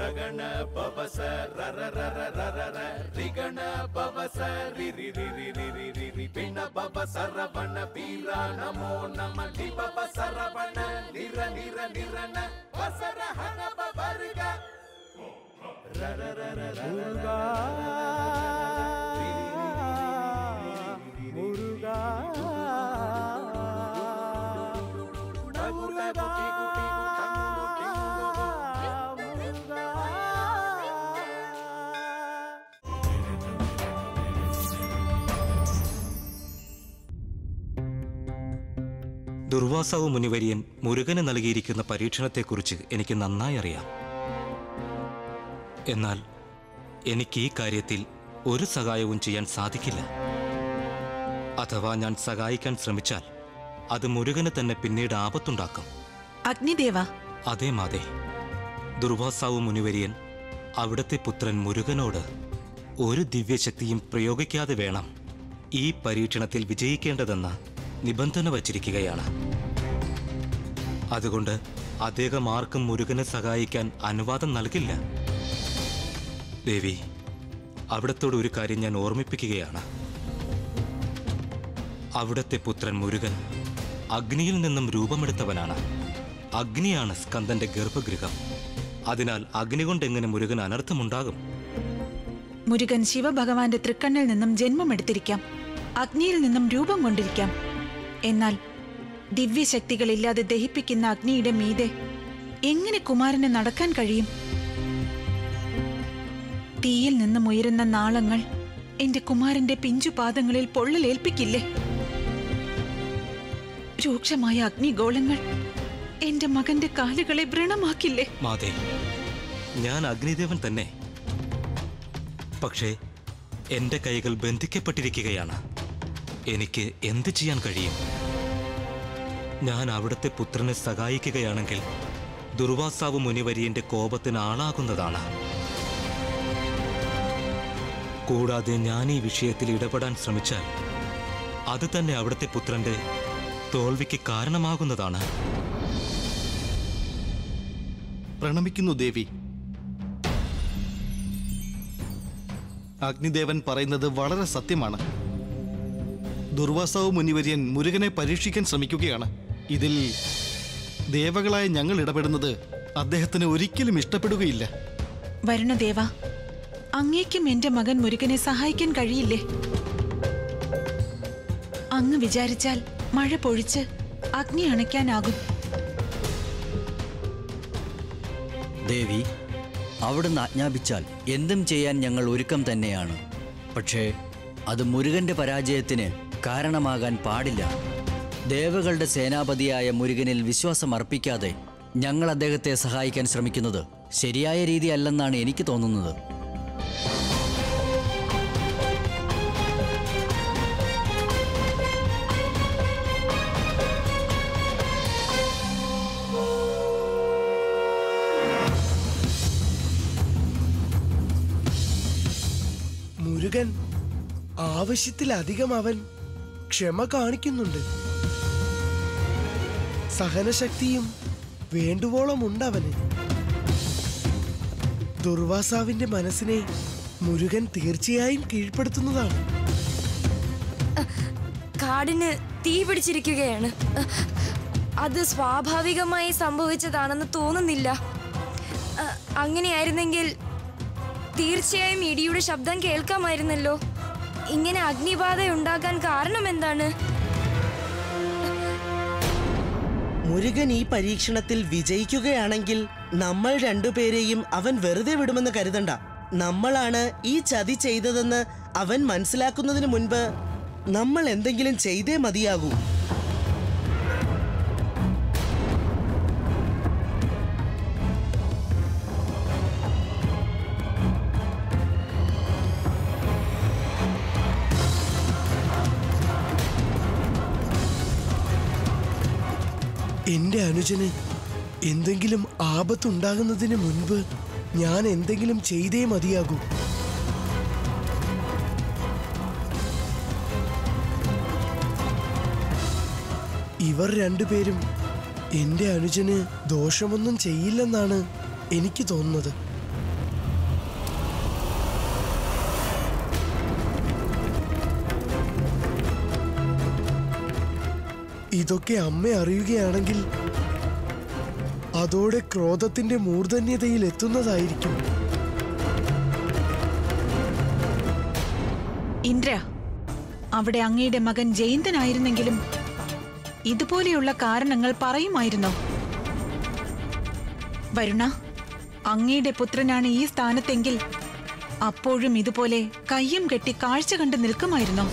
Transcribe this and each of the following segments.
ರಗಣ ಪವಸ ರರ ರರ ರರ ರ ರಿಗಣ ಪವಸ ರಿ ರಿ ರಿ ರಿ ರಿ ರಿ ರಿ ರಿ ಪಿಣ ಪವ ಸರವಣ ವೀರ ನಮೋ ನಮ ಲಿ ಪವ ಸರವಣ ನಿರ ನಿರ ನಿರನ ವಸರ ಹನ ಪವರ್ಗ ರರ ರರ ರರ മുരുകാ മുരുകാ മുരുകാ മുരുകാ ദുർവാസാവ് മുനിവര്യൻ മുരുകന് നൽകിയിരിക്കുന്ന പരീക്ഷണത്തെക്കുറിച്ച് എനിക്ക് നന്നായി അറിയാം എന്നാൽ എനിക്ക് ഈ കാര്യത്തിൽ ഒരു സഹായവും ചെയ്യാൻ സാധിക്കില്ല അഥവാ ഞാൻ സഹായിക്കാൻ ശ്രമിച്ചാൽ അത് മുരുകന് തന്നെ പിന്നീട് ആപത്തുണ്ടാക്കും അഗ്നിദേവ അതേ മാതേ ദുർവാസാവ് മുനിവര്യൻ അവിടുത്തെ പുത്രൻ മുരുകനോട് ഒരു ദിവ്യശക്തിയും പ്രയോഗിക്കാതെ വേണം ഈ പരീക്ഷണത്തിൽ വിജയിക്കേണ്ടതെന്ന നിബന്ധന വച്ചിരിക്കുകയാണ് അതുകൊണ്ട് അദ്ദേഹം ആർക്കും മുരുകനെ സഹായിക്കാൻ അനുവാദം നൽകില്ല ദേവി അവിടത്തോട് ഒരു കാര്യം ഞാൻ ഓർമ്മിപ്പിക്കുകയാണ് അവിടത്തെ പുത്രൻ മുരുകൻ അഗ്നിയിൽ നിന്നും രൂപമെടുത്തവനാണ് അഗ്നിയാണ് സ്കന്ദന്റെ ഗർഭഗൃഹം അതിനാൽ അഗ്നി കൊണ്ട് എങ്ങനെ മുരുകൻ അനർത്ഥമുണ്ടാകും മുരുകൻ ശിവഭഗവാന്റെ തൃക്കണ്ണിൽ നിന്നും ജന്മമെടുത്തിരിക്കാം അഗ്നിയിൽ നിന്നും രൂപം കൊണ്ടിരിക്കാം എന്നാൽ ദിവ്യശക്തികളില്ലാതെ ദഹിപ്പിക്കുന്ന അഗ്നിയുടെ മീതെ എങ്ങനെ കുമാരന് നടക്കാൻ കഴിയും തീയിൽ നിന്നും ഉയരുന്ന നാളങ്ങൾ എന്റെ കുമാരന്റെ പിഞ്ചുപാദങ്ങളിൽ പൊള്ളലേൽപ്പിക്കില്ലേ രൂക്ഷമായ അഗ്നിഗോളങ്ങൾ എന്റെ മകന്റെ കാലുകളെ വ്രണമാക്കില്ലേ മാതേ ഞാൻ അഗ്നിദേവൻ തന്നെ പക്ഷേ എന്റെ കൈകൾ ബന്ധിക്കപ്പെട്ടിരിക്കുകയാണ് എനിക്ക് എന്ത് ചെയ്യാൻ കഴിയും ഞാൻ അവിടുത്തെ പുത്രനെ സഹായിക്കുകയാണെങ്കിൽ ദുർവാസാവ് മുനിവരിയന്റെ കോപത്തിന് ആളാകുന്നതാണ് കൂടാതെ ഞാൻ ഈ വിഷയത്തിൽ ഇടപെടാൻ ശ്രമിച്ചാൽ അത് തന്നെ അവിടുത്തെ പുത്രന്റെ തോൽവിക്ക് കാരണമാകുന്നതാണ് പ്രണമിക്കുന്നു ദേവി അഗ്നിദേവൻ പറയുന്നത് വളരെ സത്യമാണ് ദുർവാസാവ് മുനിവര്യൻ മുരുകനെ പരീക്ഷിക്കാൻ ശ്രമിക്കുകയാണ് ഇതിൽ ദേവകളായ ഞങ്ങൾ ഇടപെടുന്നത് അദ്ദേഹത്തിന് ഒരിക്കലും ഇഷ്ടപ്പെടുകയില്ല വരുണദേവ അങ്ങേക്കും എന്റെ മകൻ മുരുകനെ സഹായിക്കാൻ കഴിയില്ലേ അങ്ങ് വിചാരിച്ചാൽ മഴ പൊഴിച്ച് അഗ്നി അണയ്ക്കാനാകും ദേവി അവിടുന്ന് ആജ്ഞാപിച്ചാൽ എന്തും ചെയ്യാൻ ഞങ്ങൾ ഒരുക്കം തന്നെയാണ് പക്ഷേ അത് മുരുകന്റെ പരാജയത്തിന് കാരണമാകാൻ പാടില്ല ദേവകളുടെ സേനാപതിയായ മുരുകനിൽ വിശ്വാസം അർപ്പിക്കാതെ ഞങ്ങൾ അദ്ദേഹത്തെ സഹായിക്കാൻ ശ്രമിക്കുന്നത് ശരിയായ രീതിയല്ലെന്നാണ് എനിക്ക് തോന്നുന്നത് മുരുകൻ ആവശ്യത്തിലധികം അവൻ ക്ഷമ കാണിക്കുന്നുണ്ട് സഹനശക്തിയും വേണ്ടുവോളം ഉണ്ട് അവന് ദുർവാസാവിന്റെ മനസ്സിനെ മുരുകൻ തീർച്ചയായും കീഴ്പ്പെടുത്തുന്നതാണ് കാടിന് തീ പിടിച്ചിരിക്കുകയാണ് അത് സ്വാഭാവികമായി സംഭവിച്ചതാണെന്ന് തോന്നുന്നില്ല അ, അങ്ങനെയായിരുന്നെങ്കിൽ തീർച്ചയായും ഇടിയുടെ ശബ്ദം കേൾക്കാമായിരുന്നല്ലോ ഇങ്ങനെ അഗ്നിബാധ ഉണ്ടാകാൻ കാരണം എന്താണ് മുരുകൻ ഈ പരീക്ഷണത്തിൽ വിജയിക്കുകയാണെങ്കിൽ നമ്മൾ രണ്ടുപേരെയും അവൻ വെറുതെ വിടുമെന്ന് കരുതണ്ട നമ്മളാണ് ഈ ചതി ചെയ്തതെന്ന് അവൻ മനസ്സിലാക്കുന്നതിന് മുൻപ് നമ്മൾ എന്തെങ്കിലും ചെയ്തേ മതിയാകൂ എന്റെ അനുജന് എന്തെങ്കിലും ആപത്തുണ്ടാകുന്നതിന് മുൻപ് ഞാൻ എന്തെങ്കിലും ചെയ്തേ മതിയാകൂ ഇവർ രണ്ടുപേരും എന്റെ അനുജന് ദോഷമൊന്നും ചെയ്യില്ലെന്നാണ് എനിക്ക് തോന്നുന്നത് ഇതൊക്കെ അമ്മ അറിയുകയാണെങ്കിൽ അതോടെ ക്രോധത്തിന്റെ മൂർധന്യതയിൽ എത്തുന്നതായിരിക്കും ഇന്ദ്ര അവിടെ അങ്ങയുടെ മകൻ ജയന്തനായിരുന്നെങ്കിലും ഇതുപോലെയുള്ള കാരണങ്ങൾ പറയുമായിരുന്നോ വരുണ അങ്ങയുടെ പുത്രനാണ് ഈ സ്ഥാനത്തെങ്കിൽ അപ്പോഴും ഇതുപോലെ കയ്യും കെട്ടി കാഴ്ച കണ്ട് നിൽക്കുമായിരുന്നോ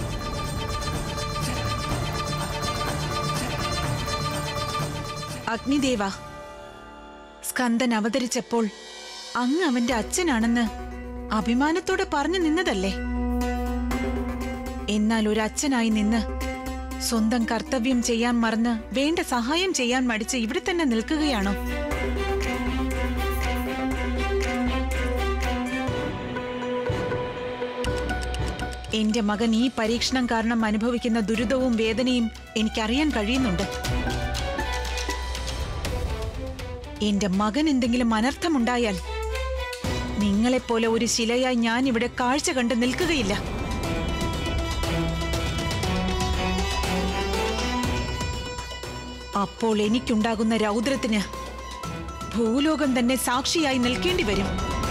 അഗ്നിദേവ സ്കന്ദൻ അവതരിച്ചപ്പോൾ അങ്ങ് അവന്റെ അച്ഛനാണെന്ന് അഭിമാനത്തോടെ പറഞ്ഞു നിന്നതല്ലേ എന്നാൽ ഒരു അച്ഛനായി നിന്ന് സ്വന്തം കർത്തവ്യം ചെയ്യാൻ മറന്ന് വേണ്ട സഹായം ചെയ്യാൻ മടിച്ച് ഇവിടെ തന്നെ നിൽക്കുകയാണോ എന്റെ മകൻ ഈ പരീക്ഷണം കാരണം അനുഭവിക്കുന്ന ദുരിതവും വേദനയും എനിക്കറിയാൻ കഴിയുന്നുണ്ട് എന്റെ മകൻ എന്തെങ്കിലും അനർത്ഥമുണ്ടായാൽ നിങ്ങളെപ്പോലെ ഒരു ശിലയായി ഞാൻ ഇവിടെ കാഴ്ച കണ്ട് നിൽക്കുകയില്ല അപ്പോൾ എനിക്കുണ്ടാകുന്ന രൗദ്രത്തിന് ഭൂലോകം തന്നെ സാക്ഷിയായി നിൽക്കേണ്ടി വരും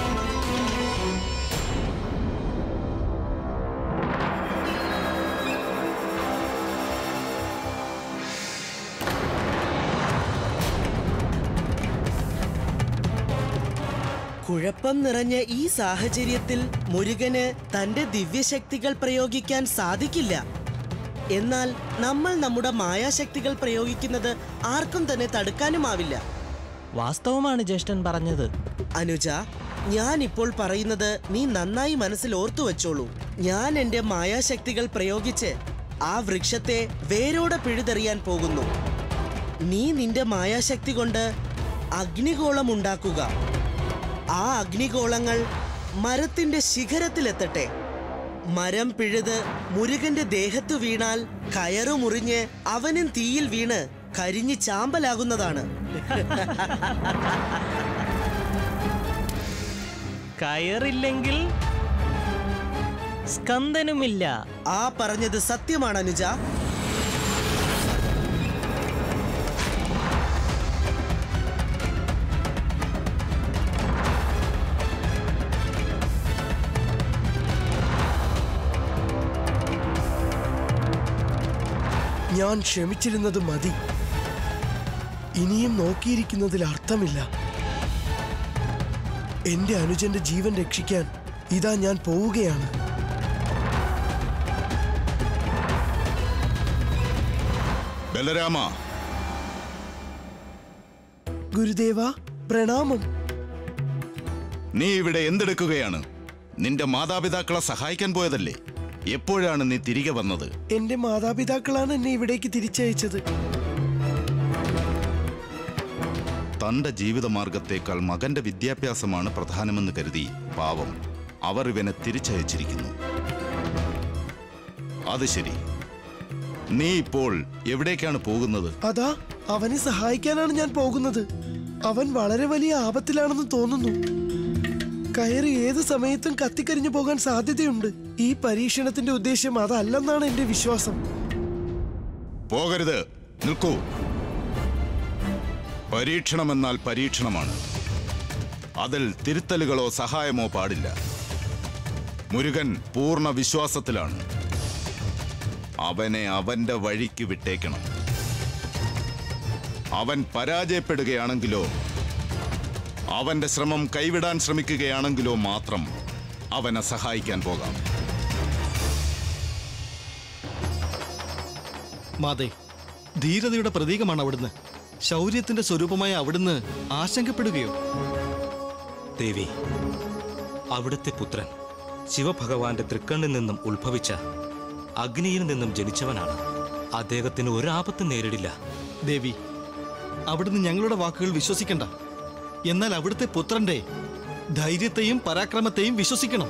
കുഴപ്പം നിറഞ്ഞ ഈ സാഹചര്യത്തിൽ മുരുകന് തന്റെ ദിവ്യശക്തികൾ പ്രയോഗിക്കാൻ സാധിക്കില്ല എന്നാൽ നമ്മൾ നമ്മുടെ മായാശക്തികൾ പ്രയോഗിക്കുന്നത് ആർക്കും തന്നെ തടുക്കാനുമാവില്ല വാസ്തവമാണ് ജ്യേഷ്ഠൻ പറഞ്ഞത് അനുജ ഞാൻ ഇപ്പോൾ പറയുന്നത് നീ നന്നായി മനസ്സിൽ ഓർത്തു വെച്ചോളൂ ഞാൻ എന്റെ മായാശക്തികൾ പ്രയോഗിച്ച് ആ വൃക്ഷത്തെ വേരോടെ പിഴുതെറിയാൻ പോകുന്നു നീ നിന്റെ മായാശക്തി കൊണ്ട് അഗ്നിഗോളം ഉണ്ടാക്കുക ആ അഗ്നിഗോളങ്ങൾ മരത്തിന്റെ ശിഖരത്തിലെത്തട്ടെ മരം പിഴുത് മുരുകന്റെ ദേഹത്ത് വീണാൽ കയറു മുറിഞ്ഞ് അവനും തീയിൽ വീണ് കരിഞ്ഞ് ചാമ്പലാകുന്നതാണ് കയറില്ലെങ്കിൽ സ്കന്ദനുമില്ല ആ പറഞ്ഞത് സത്യമാണ് അനുജ ഞാൻ ക്ഷമിച്ചിരുന്നത് മതി ഇനിയും നോക്കിയിരിക്കുന്നതിൽ അർത്ഥമില്ല എന്റെ അനുജന്റെ ജീവൻ രക്ഷിക്കാൻ ഇതാ ഞാൻ പോവുകയാണ് ബലരാമ ഗുരുദേവ പ്രണാമം നീ ഇവിടെ എന്തെടുക്കുകയാണ് നിന്റെ മാതാപിതാക്കളെ സഹായിക്കാൻ പോയതല്ലേ എപ്പോഴാണ് നീ തിരികെ വന്നത് എന്റെ മാതാപിതാക്കളാണ് എന്നെ ഇവിടേക്ക് തിരിച്ചയച്ചത് തന്റെ ജീവിതമാർഗത്തേക്കാൾ മകന്റെ വിദ്യാഭ്യാസമാണ് പ്രധാനമെന്ന് കരുതി പാവം അവർ ഇവനെ തിരിച്ചയച്ചിരിക്കുന്നു അത് ശരി നീ ഇപ്പോൾ എവിടേക്കാണ് പോകുന്നത് അതാ അവനെ സഹായിക്കാനാണ് ഞാൻ പോകുന്നത് അവൻ വളരെ വലിയ ആപത്തിലാണെന്ന് തോന്നുന്നു കയറി ഏത് സമയത്തും കത്തിക്കരിഞ്ഞു പോകാൻ സാധ്യതയുണ്ട് ഈ പരീക്ഷണത്തിന്റെ ഉദ്ദേശം അതല്ലെന്നാണ് എന്റെ വിശ്വാസം പോകരുത് നിൽക്കൂ പരീക്ഷണമെന്നാൽ പരീക്ഷണമാണ് അതിൽ തിരുത്തലുകളോ സഹായമോ പാടില്ല മുരുകൻ പൂർണ്ണ വിശ്വാസത്തിലാണ് അവനെ അവന്റെ വഴിക്ക് വിട്ടേക്കണം അവൻ പരാജയപ്പെടുകയാണെങ്കിലോ അവന്റെ ശ്രമം കൈവിടാൻ ശ്രമിക്കുകയാണെങ്കിലോ മാത്രം അവനെ സഹായിക്കാൻ പോകാം മാതേ ധീരതയുടെ പ്രതീകമാണ് അവിടുന്ന് ശൗര്യത്തിന്റെ സ്വരൂപമായ അവിടുന്ന് ആശങ്കപ്പെടുകയോ ദേവി അവിടുത്തെ പുത്രൻ ശിവഭഗവാന്റെ തൃക്കണ്ണിൽ നിന്നും ഉത്ഭവിച്ച അഗ്നിയിൽ നിന്നും ജനിച്ചവനാണ് അദ്ദേഹത്തിന് ഒരാപത്ത് നേരിടില്ല ദേവി അവിടുന്ന് ഞങ്ങളുടെ വാക്കുകൾ വിശ്വസിക്കണ്ട എന്നാൽ അവിടുത്തെ പുത്രന്റെ ധൈര്യത്തെയും പരാക്രമത്തെയും വിശ്വസിക്കണം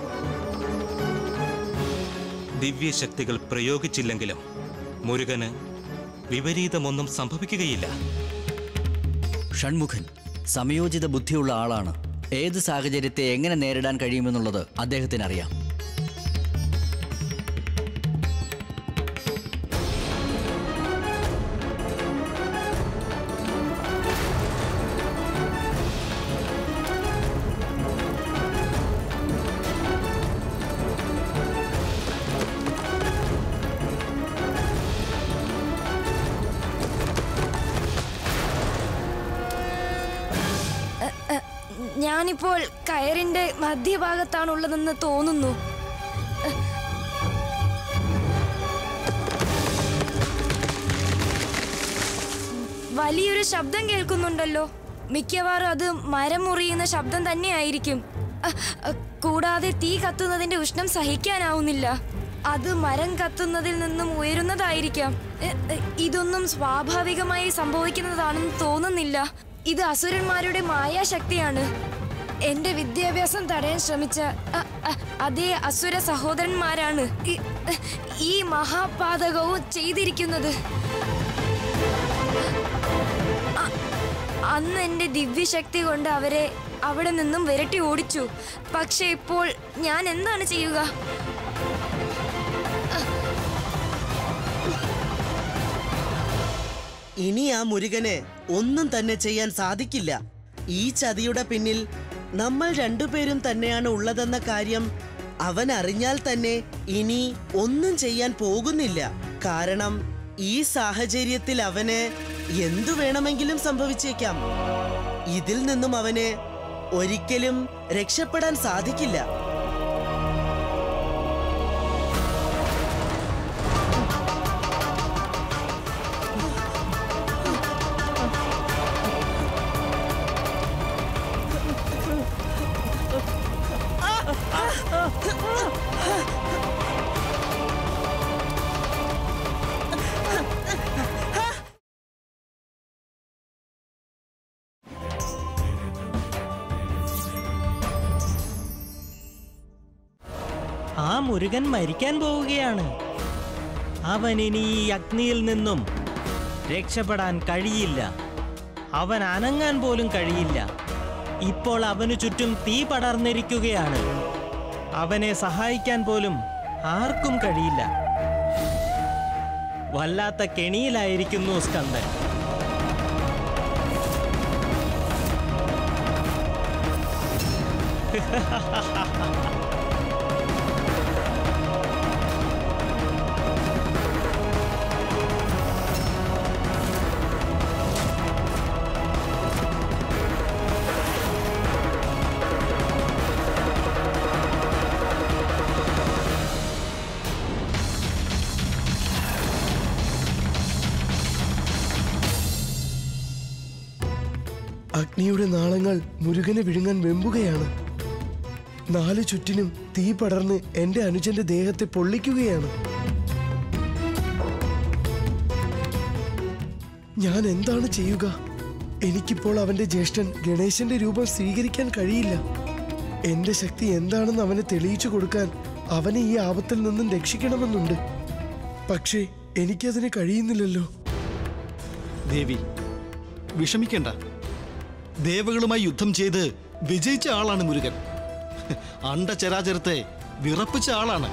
ദിവ്യശക്തികൾ പ്രയോഗിച്ചില്ലെങ്കിലും മുരുകന് വിപരീതമൊന്നും സംഭവിക്കുകയില്ല ഷൺമുഖൻ സമയോചിത ബുദ്ധിയുള്ള ആളാണ് ഏത് സാഹചര്യത്തെ എങ്ങനെ നേരിടാൻ കഴിയുമെന്നുള്ളത് അദ്ദേഹത്തിന് അറിയാം ഞാനിപ്പോൾ കയറിന്റെ മധ്യഭാഗത്താണുള്ളതെന്ന് തോന്നുന്നു വലിയൊരു ശബ്ദം കേൾക്കുന്നുണ്ടല്ലോ മിക്കവാറും അത് മരം മുറിയുന്ന ശബ്ദം തന്നെയായിരിക്കും അ, അ, കൂടാതെ തീ കത്തുന്നതിന്റെ ഉഷ്ണം സഹിക്കാനാവുന്നില്ല അത് മരം കത്തുന്നതിൽ നിന്നും ഉയരുന്നതായിരിക്കാം എ, എ, ഇതൊന്നും സ്വാഭാവികമായി സംഭവിക്കുന്നതാണെന്ന് തോന്നുന്നില്ല ഇത് അസുരന്മാരുടെ മായാശക്തിയാണ് എന്റെ വിദ്യാഭ്യാസം തടയാൻ ശ്രമിച്ച അ, അ, അതേ അസുര സഹോദരന്മാരാണ് ഈ- ഈ മഹാപാതകവും ചെയ്തിരിക്കുന്നത് അ- അന്ന് എന്റെ ദിവ്യശക്തി കൊണ്ട് അവരെ അവിടെ നിന്നും വിരട്ടി ഓടിച്ചു പക്ഷെ ഇപ്പോൾ ഞാൻ എന്താണ് ചെയ്യുക ഇനി ആ മുരുകന് ഒന്നും തന്നെ ചെയ്യാൻ സാധിക്കില്ല ഈ ചതിയുടെ പിന്നിൽ നമ്മൾ രണ്ടുപേരും തന്നെയാണ് ഉള്ളതെന്ന കാര്യം അവൻ അറിഞ്ഞാൽ തന്നെ ഇനി ഒന്നും ചെയ്യാൻ പോകുന്നില്ല കാരണം ഈ സാഹചര്യത്തിൽ അവന് എന്തു വേണമെങ്കിലും സംഭവിച്ചേക്കാം ഇതിൽ നിന്നും അവന് ഒരിക്കലും രക്ഷപ്പെടാൻ സാധിക്കില്ല ആ മുരുകൻ മരിക്കാൻ പോവുകയാണ് അവൻ ഇനി ഈ അഗ്നിയിൽ നിന്നും രക്ഷപ്പെടാൻ കഴിയില്ല അവൻ അനങ്ങാൻ പോലും കഴിയില്ല ഇപ്പോൾ അവനു ചുറ്റും തീ പടർന്നിരിക്കുകയാണ് അവനെ സഹായിക്കാൻ പോലും ആർക്കും കഴിയില്ല വല്ലാത്ത കെണിയിലായിരിക്കുന്നു സ്കന്ദൻ അഗ്നിയുടെ നാളങ്ങൾ മുരുകനെ വിഴുങ്ങാൻ വെമ്പുകയാണ് നാലു ചുറ്റിനും തീ പടർന്ന് എന്റെ അനുജന്റെ ദേഹത്തെ പൊള്ളിക്കുകയാണ് ഞാൻ എന്താണ് ചെയ്യുക എനിക്കിപ്പോൾ അവന്റെ ജ്യേഷ്ഠൻ ഗണേശന്റെ രൂപം സ്വീകരിക്കാൻ കഴിയില്ല എന്റെ ശക്തി എന്താണെന്ന് അവനെ തെളിയിച്ചു കൊടുക്കാൻ അവനെ ഈ ആപത്തിൽ നിന്നും രക്ഷിക്കണമെന്നുണ്ട് പക്ഷേ എനിക്കതിന് കഴിയുന്നില്ലല്ലോ ദേവി വിഷമിക്കേണ്ട ദേവകളുമായി യുദ്ധം ചെയ്ത് വിജയിച്ച ആളാണ് മുരുകൻ അണ്ടചരാചരത്തെ വിറപ്പിച്ച ആളാണ്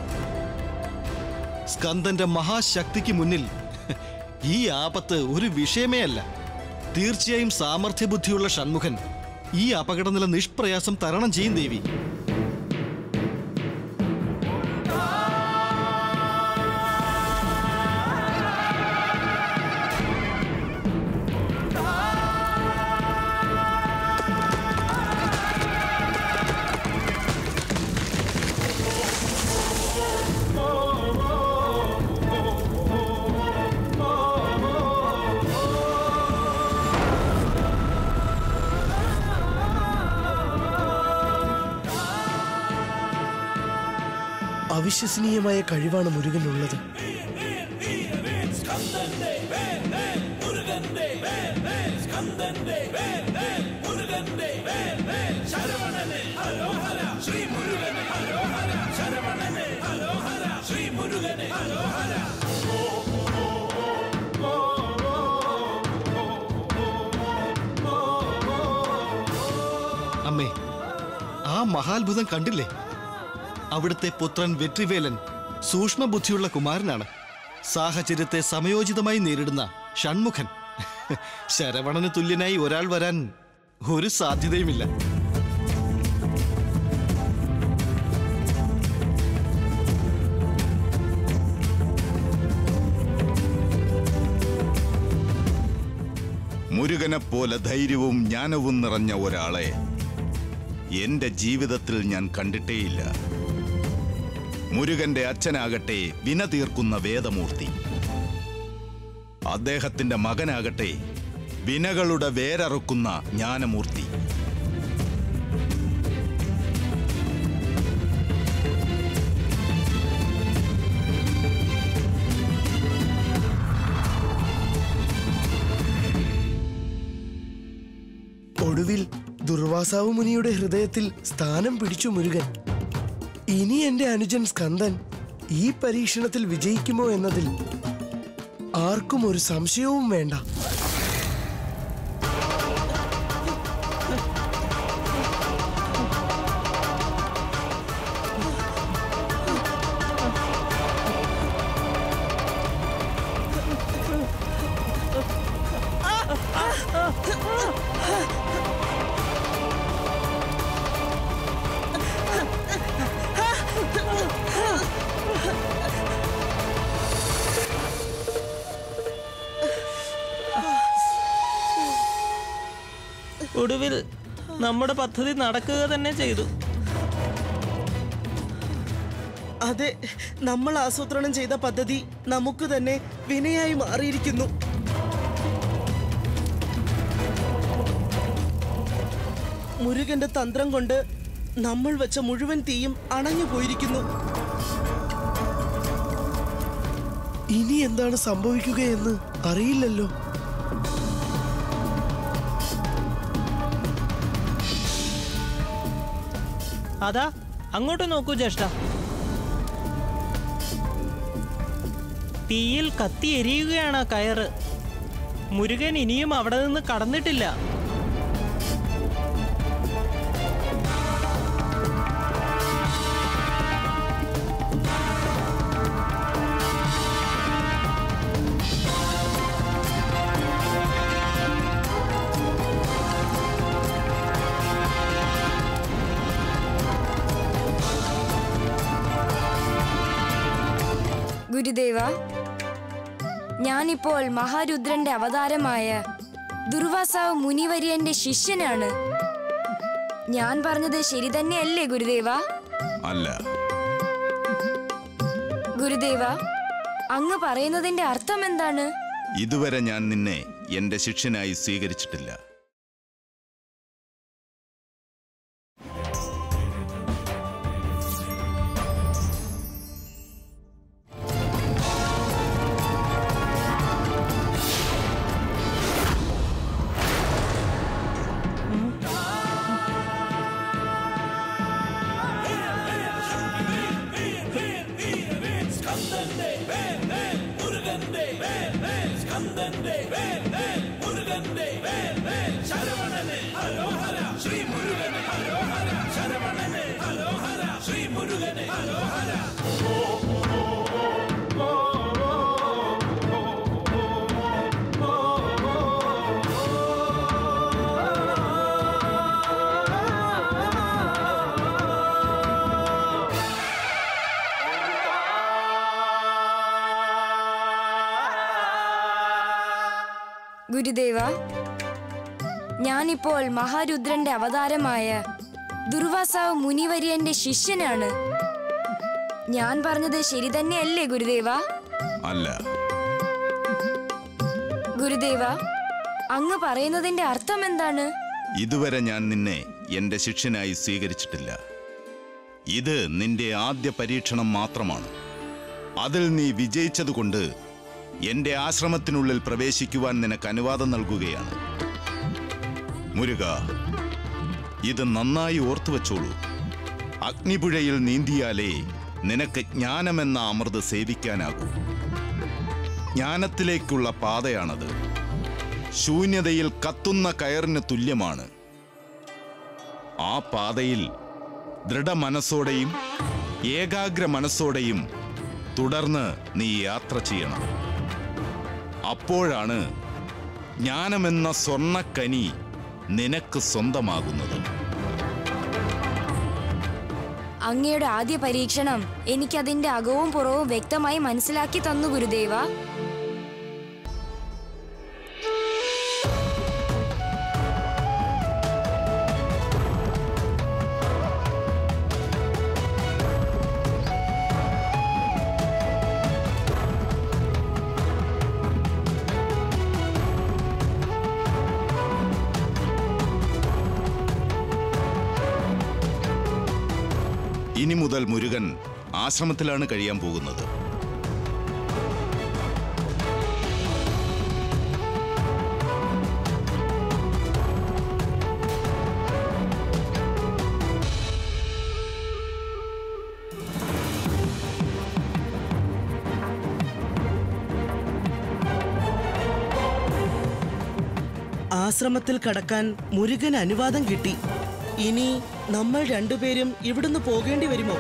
സ്കന്ദന്റെ മഹാശക്തിക്ക് മുന്നിൽ ഈ ആപത്ത് ഒരു വിഷയമേ അല്ല തീർച്ചയായും സാമർഥ്യബുദ്ധിയുള്ള ഷൺമുഖൻ ഈ അപകടനില നിഷ്പ്രയാസം തരണം ചെയ്യും ദേവി അവിശ്വസനീയമായ കഴിവാണ് മുരുകനുള്ളത് അമ്മേ ആ മഹാത്ഭുതം കണ്ടില്ലേ അവിടുത്തെ പുത്രൻ വെട്രിവേലൻ സൂക്ഷ്മബുദ്ധിയുള്ള കുമാരനാണ് സാഹചര്യത്തെ സമയോചിതമായി നേരിടുന്ന ഷൺമുഖൻ ശരവണന് തുല്യനായി ഒരാൾ വരാൻ ഒരു സാധ്യതയുമില്ല മുരുകനെ പോലെ ധൈര്യവും ജ്ഞാനവും നിറഞ്ഞ ഒരാളെ എന്റെ ജീവിതത്തിൽ ഞാൻ കണ്ടിട്ടേയില്ല മുരുകന്റെ അച്ഛനാകട്ടെ വിന തീർക്കുന്ന വേദമൂർത്തി അദ്ദേഹത്തിന്റെ മകനാകട്ടെ വിനകളുടെ വേരറുക്കുന്ന ജ്ഞാനമൂർത്തി ഒടുവിൽ ദുർവാസാവ് മുനിയുടെ ഹൃദയത്തിൽ സ്ഥാനം പിടിച്ചു മുരുകൻ ഇനി എന്റെ അനുജൻ സ്കന്ദൻ ഈ പരീക്ഷണത്തിൽ വിജയിക്കുമോ എന്നതിൽ ആർക്കും ഒരു സംശയവും വേണ്ട ഒടുവിൽ നമ്മുടെ പദ്ധതി നടക്കുക തന്നെ ചെയ്തു അതെ നമ്മൾ ആസൂത്രണം ചെയ്ത പദ്ധതി നമുക്ക് തന്നെ വിനയായി മാറിയിരിക്കുന്നു മുരുകന്റെ തന്ത്രം കൊണ്ട് നമ്മൾ വെച്ച മുഴുവൻ തീയും അണഞ്ഞു പോയിരിക്കുന്നു ഇനി എന്താണ് സംഭവിക്കുകയെന്ന് അറിയില്ലല്ലോ അതാ അങ്ങോട്ട് നോക്കൂ ജ്യേഷ്ഠ തീയിൽ കത്തി എരിയുകയാണ് ആ കയറ് മുരുകൻ ഇനിയും അവിടെ നിന്ന് കടന്നിട്ടില്ല ഗുരുദേവ ഞാനിപ്പോൾ മഹാരുദ്രന്റെ അവതാരമായ ദുർവാസാവ് മുനിവര്യന്റെ ശിഷ്യനാണ് ഞാൻ പറഞ്ഞത് ശരി തന്നെയല്ലേ ഗുരുദേവ അല്ല ഗുരുദേവ അങ്ങ് പറയുന്നതിന്റെ അർത്ഥം എന്താണ് ഇതുവരെ ഞാൻ നിന്നെ എന്റെ ശിഷ്യനായി സ്വീകരിച്ചിട്ടില്ല ഗുരുദേവ ഞാനിപ്പോൾ മഹാരുദ്രന്റെ അവതാരമായ ദുർവാസാവ് മുനിവര്യന്റെ ശിഷ്യനാണ് ഞാൻ പറഞ്ഞത് ശരി തന്നെയല്ലേ ഗുരുദേവ അല്ല ഗുരുദേവ അങ്ങ് പറയുന്നതിന്റെ അർത്ഥം എന്താണ് ഇതുവരെ ഞാൻ നിന്നെ എന്റെ ശിഷ്യനായി സ്വീകരിച്ചിട്ടില്ല ഇത് നിന്റെ ആദ്യ പരീക്ഷണം മാത്രമാണ് അതിൽ നീ വിജയിച്ചതുകൊണ്ട് എന്റെ ആശ്രമത്തിനുള്ളിൽ പ്രവേശിക്കുവാൻ നിനക്ക് അനുവാദം നൽകുകയാണ് മുരുക ഇത് നന്നായി ഓർത്തു വച്ചോളൂ അഗ്നിപുഴയിൽ നീന്തിയാലേ നിനക്ക് ജ്ഞാനമെന്ന അമൃത് സേവിക്കാനാകൂ ജ്ഞാനത്തിലേക്കുള്ള പാതയാണത് ശൂന്യതയിൽ കത്തുന്ന കയറിന് തുല്യമാണ് ആ പാതയിൽ ദൃഢമനസ്സോടെയും ഏകാഗ്ര മനസ്സോടെയും തുടർന്ന് നീ യാത്ര ചെയ്യണം അപ്പോഴാണ് ജ്ഞാനമെന്ന സ്വർണ്ണക്കനി നിനക്ക് സ്വന്തമാകുന്നത് അങ്ങയുടെ ആദ്യ പരീക്ഷണം എനിക്കതിന്റെ അകവും പുറവും വ്യക്തമായി മനസ്സിലാക്കി തന്നു ഗുരുദേവ ഇനി മുതൽ മുരുകൻ ആശ്രമത്തിലാണ് കഴിയാൻ പോകുന്നത് ആശ്രമത്തിൽ കടക്കാൻ മുരുകൻ അനുവാദം കിട്ടി ഇനി നമ്മൾ രണ്ടുപേരും ഇവിടുന്ന് പോകേണ്ടി വരുമോ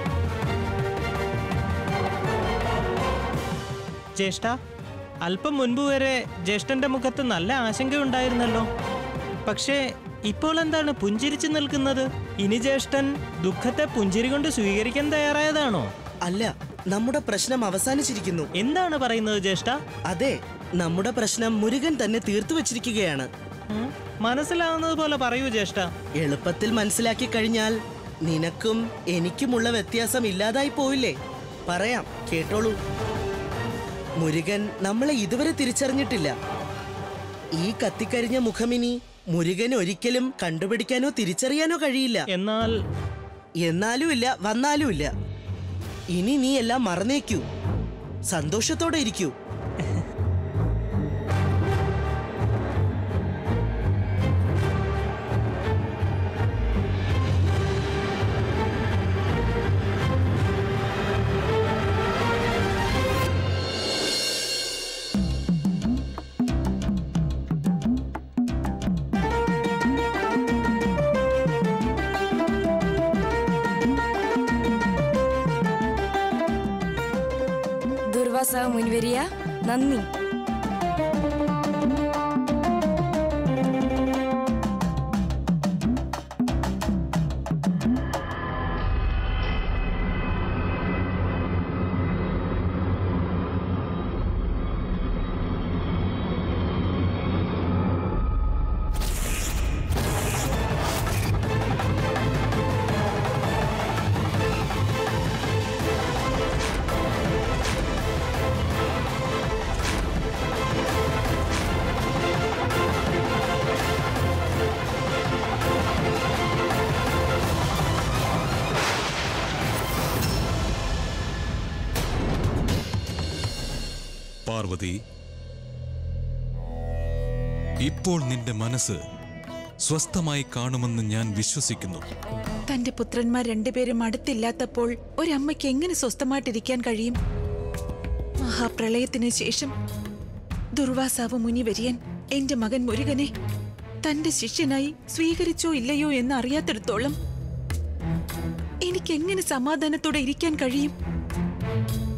ജ്യേഷ്ഠ അല്പം മുൻപ് വരെ ജ്യേഷ്ഠന്റെ മുഖത്ത് നല്ല ആശങ്കയുണ്ടായിരുന്നല്ലോ പക്ഷേ ഇപ്പോൾ എന്താണ് പുഞ്ചിരിച്ചു നിൽക്കുന്നത് ഇനി ജ്യേഷ്ഠൻ ദുഃഖത്തെ പുഞ്ചിരി കൊണ്ട് സ്വീകരിക്കാൻ തയ്യാറായതാണോ അല്ല നമ്മുടെ പ്രശ്നം അവസാനിച്ചിരിക്കുന്നു എന്താണ് പറയുന്നത് ജ്യേഷ്ഠ അതെ നമ്മുടെ പ്രശ്നം മുരുകൻ തന്നെ തീർത്തു വച്ചിരിക്കുകയാണ് ഉം, മനസ്സിലാവുന്നത് പോലെ പറയൂ ജ്യേഷ്ഠ എളുപ്പത്തിൽ മനസ്സിലാക്കി കഴിഞ്ഞാൽ നിനക്കും എനിക്കുമുള്ള വ്യത്യാസം ഇല്ലാതായി പോയില്ലേ പറയാം കേട്ടോളൂ മുരുകൻ നമ്മളെ ഇതുവരെ തിരിച്ചറിഞ്ഞിട്ടില്ല ഈ കത്തിക്കരിഞ്ഞ മുഖമിനി മുരുകൻ ഒരിക്കലും കണ്ടുപിടിക്കാനോ തിരിച്ചറിയാനോ കഴിയില്ല എന്നാൽ എന്നാലും ഇല്ല വന്നാലും ഇല്ല ഇനി നീ എല്ലാം മറന്നേക്കൂ സന്തോഷത്തോടെ ഇരിക്കൂ ദുർവാസ മുൻവരിയ നന്ദി പാർവതി ഇപ്പോൾ നിന്റെ മനസ്സ് സ്വസ്ഥമായി കാണുമെന്ന് ഞാൻ വിശ്വസിക്കുന്നു തന്റെ പുത്രന്മാർ രണ്ടുപേരും അടുത്തില്ലാത്തപ്പോൾ ഒരമ്മയ്ക്ക് എങ്ങനെ സ്വസ്ഥമായിട്ടിരിക്കാൻ കഴിയും മഹാപ്രളയത്തിന് ശേഷം ദുർവാസാവ് മുനിവര്യൻ എന്റെ മകൻ മുരുകനെ തന്റെ ശിഷ്യനായി സ്വീകരിച്ചോ ഇല്ലയോ എന്ന് അറിയാത്തിടത്തോളം എനിക്ക് എങ്ങനെ സമാധാനത്തോടെ ഇരിക്കാൻ കഴിയും